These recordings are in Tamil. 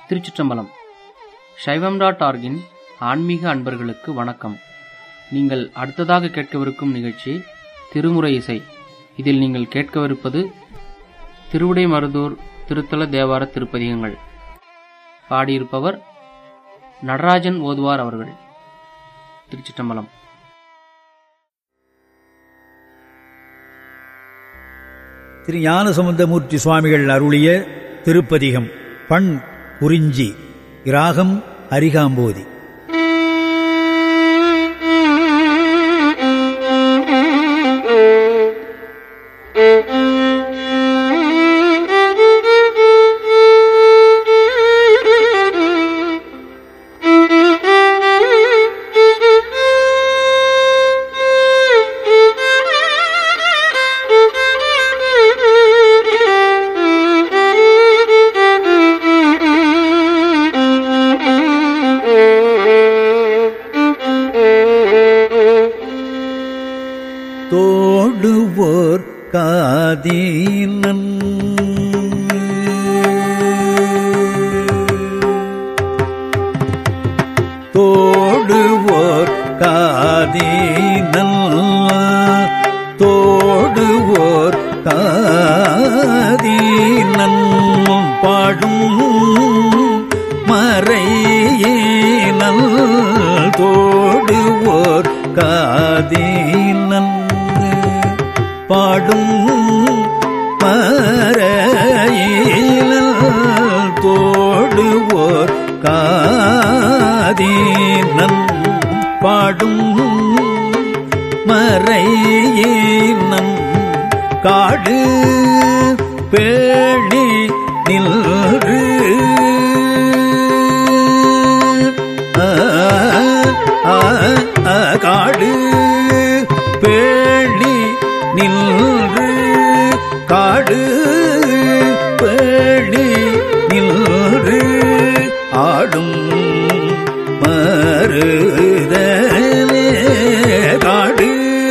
திருச்சிற்றம்பலம் சைவம் டாட் ஆர்கின் ஆன்மீக அன்பர்களுக்கு வணக்கம் நீங்கள் அடுத்ததாக கேட்கவிருக்கும் நிகழ்ச்சி திருமுறை இசை இதில் நீங்கள் கேட்கவிருப்பது திருவிடை மருதூர் திருத்தல தேவார திருப்பதிகங்கள் பாடியிருப்பவர் நடராஜன் ஓதுவார் அவர்கள் திருச்சிற்றம்பலம் திரு ஞானசமுந்தமூர்த்தி சுவாமிகள் அருளிய திருப்பதிகம் பண் குறிஞ்சி இராகம் அரிகாம்போதி தோடுவோர் காதீனன் தோடுவோர் காதீனல் தோடுவோர் காதீனன் பாடும் மறையேனல் தோடுவோர் காதீனன் பாடும் மறையிலல் தோடுவோர் காதீனன் பாடும் மறையினம் காடு பேணி நின்று ஆ, ஆ, ஆ, காடு பேணி நின்று காடு பேணி நின்று ஆடும் மருதலே காடு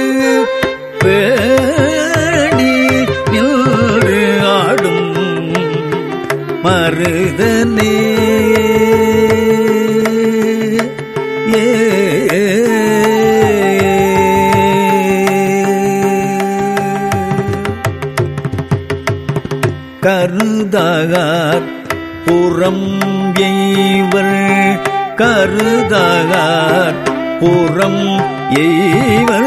பேணி நின்று ஆடும் மருதனே ஏ கருதகார் புறம் எய்வர் கருதகார் புறம் எய்வர்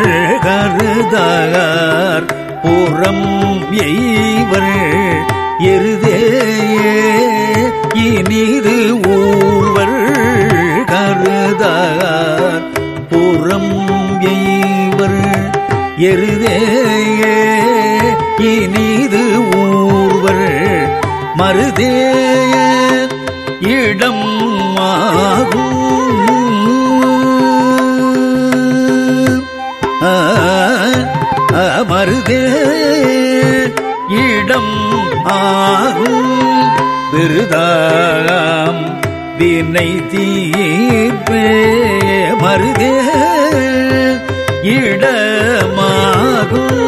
கருதகார் புறம் எய்வர் எருதேயே இனிது ஊர்வர் கருதகார் புறம் எய்வர் எருதேயே இனிது ஊர்வர் மருதேய இடம் ஆகும் ஆ, ஆ, மருதே இடம் ஆகும் விருதாம் வினை தீர்ப்பே மருதே இடமாகும்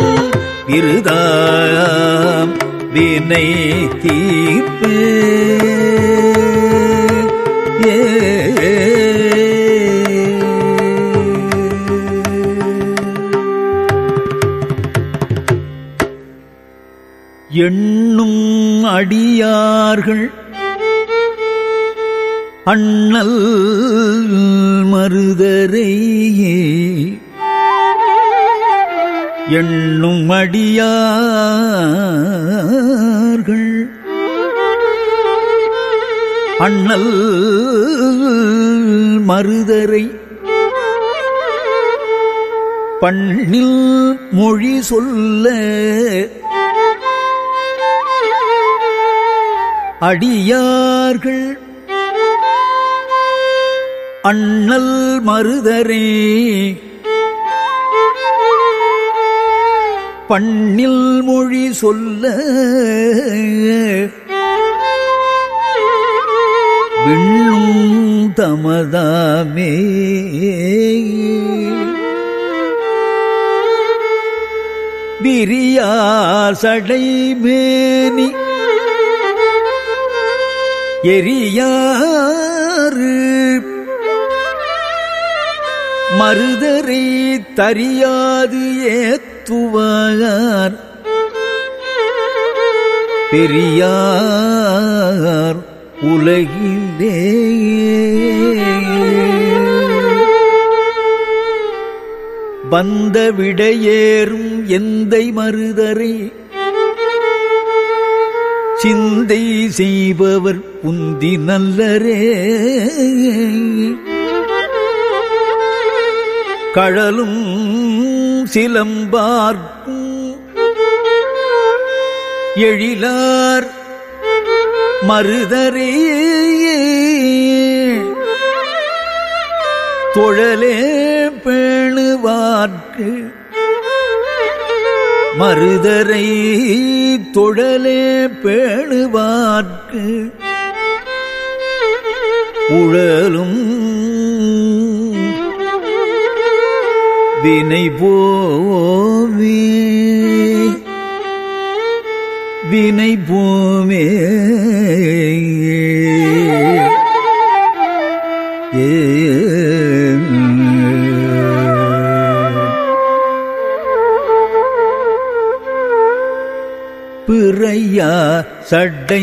விருதாம் வினை தீர்ப்பே எண்ணும் அடியார்கள் அண்ணல் மருதரையே எண்ணும் அடியார்கள் அண்ணல் மருதரை பண்ணில் மொழி சொல்ல அடியார்கள் அண்ணல் மருதரே பண்ணில் மொழி சொல்ல விண்ணும் தமதாமே விரியா சடை மேனி எரியாறு மருதரை தறியாது ஏத்துவார் பெரியார் உலகிலே வந்த விடையேறும் எந்தை மருதரை சிந்தை செய்பவர் உந்தி நல்லரே கழலும் சிலம்பார்க்கும் எழிலார் மருதரே தொழலே பேணுவார்க்கு மருதரை தொழலே பேணுவார்க்கு உழலும் வினை போவே வினை போமே ஏ பிறையா சட்டை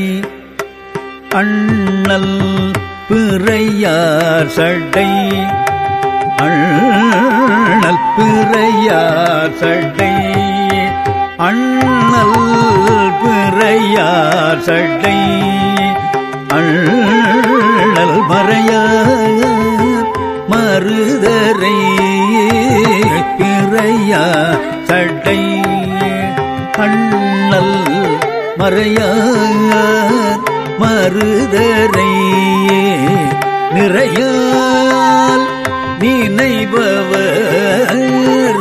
அண்ணல் பிறையார் சட்டை அண்ணல் பிறையார் சட்டை அண்ணல் பிறையார் சட்டை அண்ணல் மறையார் மருதரை பிறையா சட்டை அண்ணல் மறையார் மருதரை நிறையால் நினைபவர்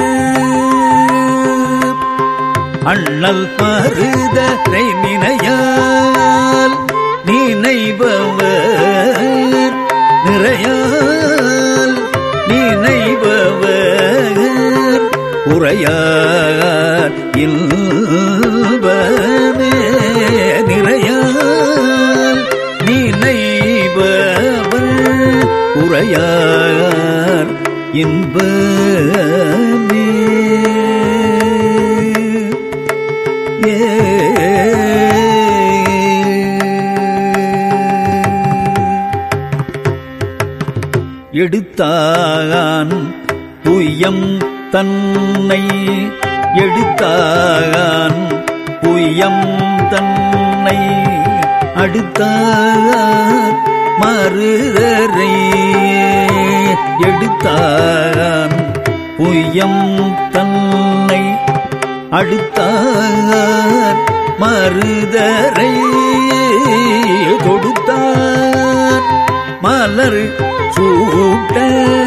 அண்ணல் மருதரை நினையால் நினைபவர் நிறையால் நினைபவர் உரையார் இல்பமே நிறையால் நினைபவர் உரையார் இன்பமே எடுத்தான் புயம் தன்னை எடுத்தான் புயம் தன்னை அடுத்தார் மருதரை எடுத்தான் புயம் தன்னை அடுத்தார் மருதரை கொடுத்தார் மலர் சூட்ட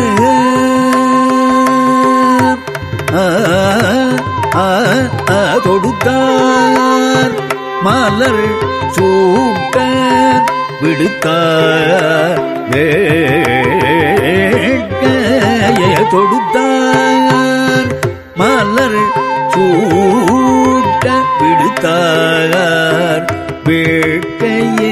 ஆ, ஆ, ஆ, தொடுத்தார் மலர் சூட்ட விடுத்தார் வேட்கைய தொடுத்தார் மலர் சூட்ட விடுத்தார் வேட்கையே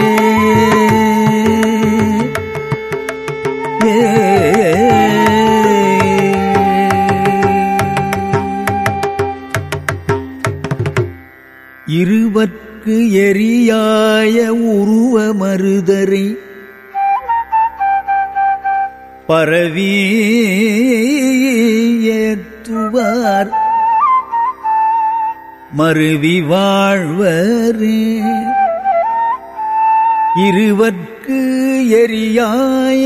இருவர்க்கு எரியாய உருவ மருதரை பரவி ஏத்துவார் மருவி வாழ்வரே இருவர்க்கு எரியாய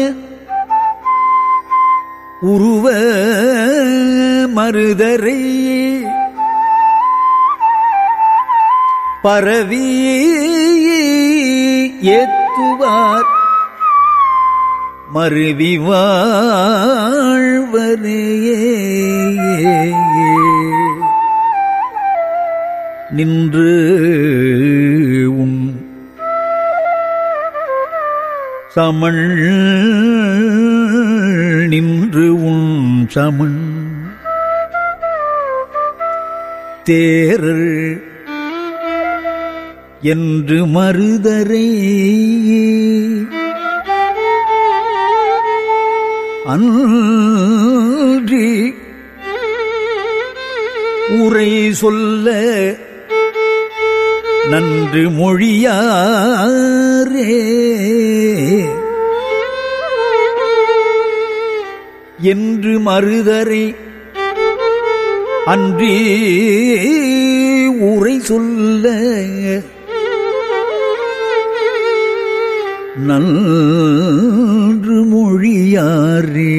உருவ மருதரை பரவி ஏத்துவார் மருவி வாழ்வரே நின்று உன் சமண் நின்று உன் சமண் தேரர் என்று மறுதரை அன்றி உரை சொல்ல நன்று மொழியாரே என்று மறுதரை அன்றி உரை சொல்ல நன்று மொழியாரே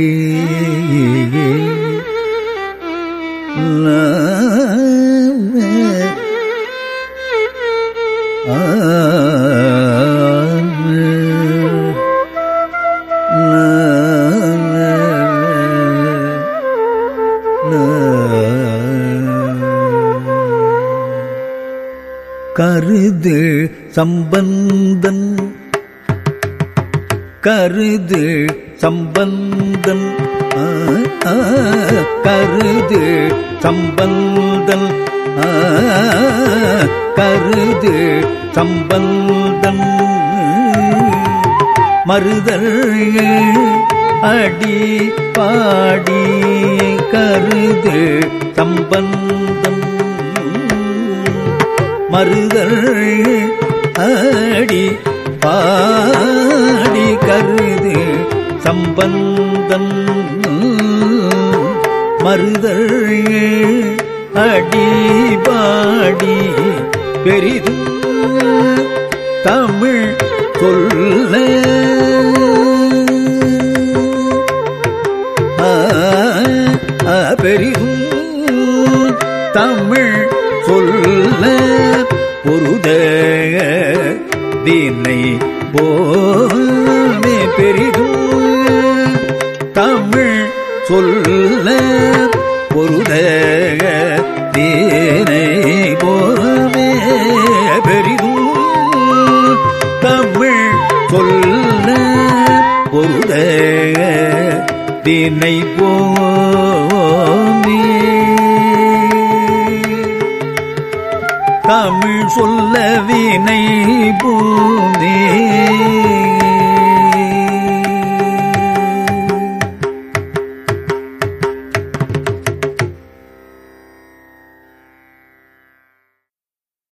கருது சம்பந்தன் கருது சம்பந்தன் ஆ, ஆ, கருது சம்பந்தன் ஆ, கருது சம்பந்தன் மறுதல் அடி பாடி கருது சம்பந்தம் மறுதல் அடி பாடி கருது சம்பந்தம் மறுதல் அடி பாடி பெரிதும் தமிழ் சொல்ல ஆ, ஆ, பெரிதும் தமிழ் சொல்ல பொருத தீனை போமே பெரிதும் தமிழ் சொல்ல பொருத தீனை போமே பெரிதும் தமிழ் சொல்ல பொருத தீனை போமே தமிழ் சொல்ல வினை பூமே